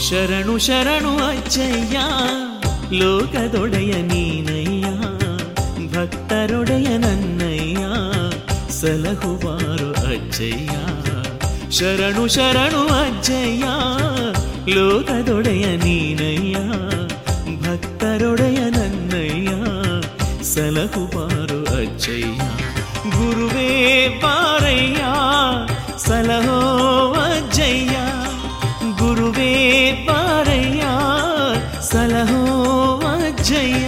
ಶರಣು ಶರಣು ಅಜ್ಜಯ್ಯ ಲೋಕದೊಡೆಯ ನೀನಯ್ಯ ಭಕ್ತರೊಡೆಯ ನನ್ನಯ್ಯ ಸಲಹುವಾರು ಅಜ್ಜಯ್ಯ ಶರಣು ಶರಣು ಅಜ್ಜಯ್ಯ ಲೋಕದೊಡೆಯ ನೀನಯ್ಯ ಭಕ್ತರೊಡೆಯ ನನ್ನಯ್ಯ ಸಲಹುವಾರು ಅಜ್ಜಯ್ಯ ಗುರುವೇ ಪಾರಯ್ಯ ಸಲಹೋ ಅಜ್ಜಯ್ಯ ಗುರುವೇ ಪಾರಯ್ಯ ಸಲಹೋ ಅಜ್ಜಯ್ಯ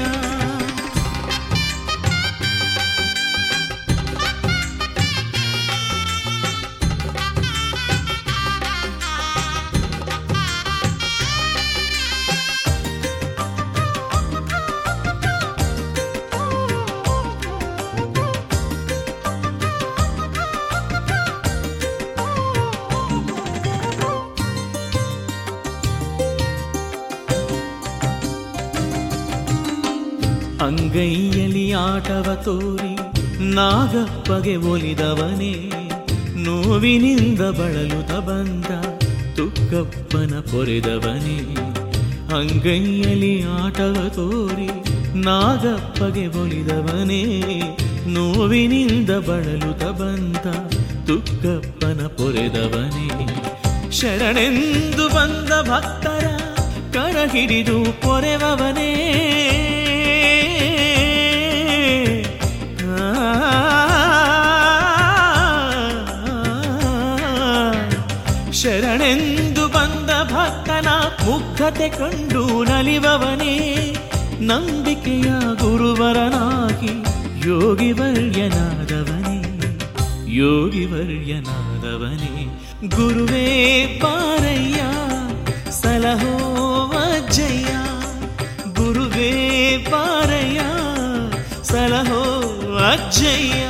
ಅಂಗೈಯಲ್ಲಿ ಆಟವ ತೋರಿ ನಾಗಪ್ಪಗೆ ಒಲಿದವನೇ ನೋವಿನಿಂದ ಬಳಲುತ್ತ ಬಂದ ತುಕ್ಕಪ್ಪನ ಪೊರೆದವನೇ ಅಂಗೈಯಲ್ಲಿ ಆಟವ ತೋರಿ ನಾಗಪ್ಪಗೆ ಒಲಿದವನೇ ನೋವಿನಿಂದ ಬಳಲುತ್ತ ಬಂದ ತುಕ್ಕಪ್ಪನ ಪೊರೆದವನೇ ಶರಣೆಂದು ಬಂದ ಭಕ್ತರ ಕರ ಹಿಡಿದು ಪೊರೆವವನೇ ಶರಣೆಂದು ಬಂದ ಭಕ್ತನ ಮುಗ್ಧತೆ ಕಂಡು ನಲಿವವನೇ ನಂಬಿಕೆಯ ಗುರುವರನಾಗಿ ಯೋಗಿವರ್ಯನಾದವನೇ ಯೋಗಿವರ್ಯನಾದವನೇ ಗುರುವೇ ಪಾರಯ್ಯ ಸಲಹೋ ಅಜ್ಜಯ್ಯ ಗುರುವೇ ಪಾರಯ್ಯ ಸಲಹೋ ಅಜ್ಜಯ್ಯ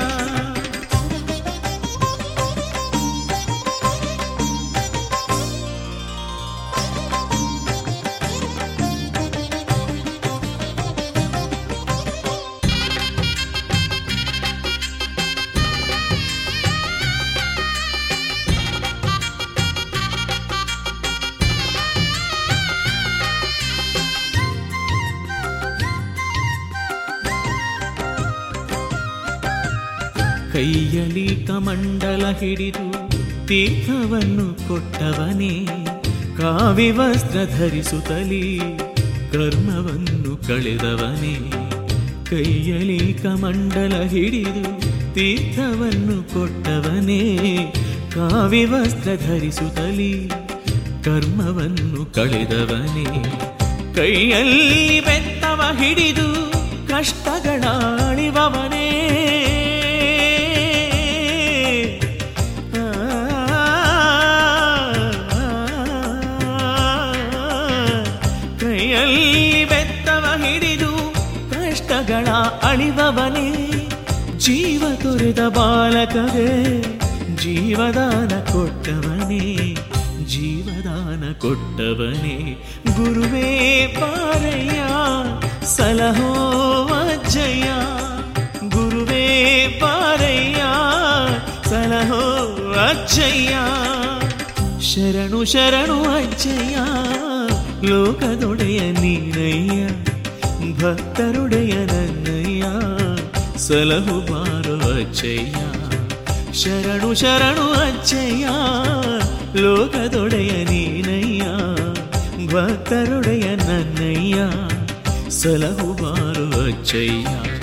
ಕೈಯಲಿ ಕಮಂಡಲ ಹಿಡಿದು ತೀರ್ಥವನ್ನು ಕೊಟ್ಟವನೇ ಕಾವಿ ವಸ್ತ್ರ ಧರಿಸುತ್ತಲೀ ಕರ್ಮವನ್ನು ಕಳೆದವನೇ ಕೈಯಲಿ ಕಮಂಡಲ ಹಿಡಿದು ತೀರ್ಥವನ್ನು ಕೊಟ್ಟವನೇ ಕಾವಿ ವಸ್ತ್ರ ಧರಿಸುತ್ತಲೀ ಕರ್ಮವನ್ನು ಕಳೆದವನೇ ಕೈಯಲ್ಲಿ ಬೆತ್ತವ ಹಿಡಿದು ಕಷ್ಟಗಳ ಅಳಿವವನೇ ಕೈಯಲ್ಲಿ ಬೆತ್ತವ ಹಿಡಿದು ಕಷ್ಟಗಳ ಅಳಿವವನೇ ಜೀವ ತೊರೆದ ಬಾಲಕವೇ ಜೀವದಾನ ಕೊಟ್ಟವನೇ ಜೀವದಾನ ಕೊಟ್ಟವನೇ ಗುರುವೇ ಪಾರಯ್ಯ ಸಲಹೋ ಅಜ್ಜಯ್ಯ ಗುರುವೇ ಪಾರಯ್ಯ ಸಲಹೋ ಅಜ್ಜಯ್ಯ ಶರಣು ಶರಣು ಅಜ್ಜಯ್ಯ ಲೋಕದೊಡೆಯ ನೀನಯ್ಯ ಭಕ್ತರುಡೆಯ ನನ್ನಯ್ಯ ಸಲಹು ಬಾರೋ ಅಜ್ಜಯ್ಯ ಶರಣು ಶರಣು ಅಜ್ಜಯ್ಯ ಲೋಕದೊಡೆಯ ನೀನಯ್ಯ ಭಕ್ತರುಡೆಯ ನನ್ನಯ್ಯ ಸಲಹು ಬಾರೋ ಅಜ್ಜಯ್ಯ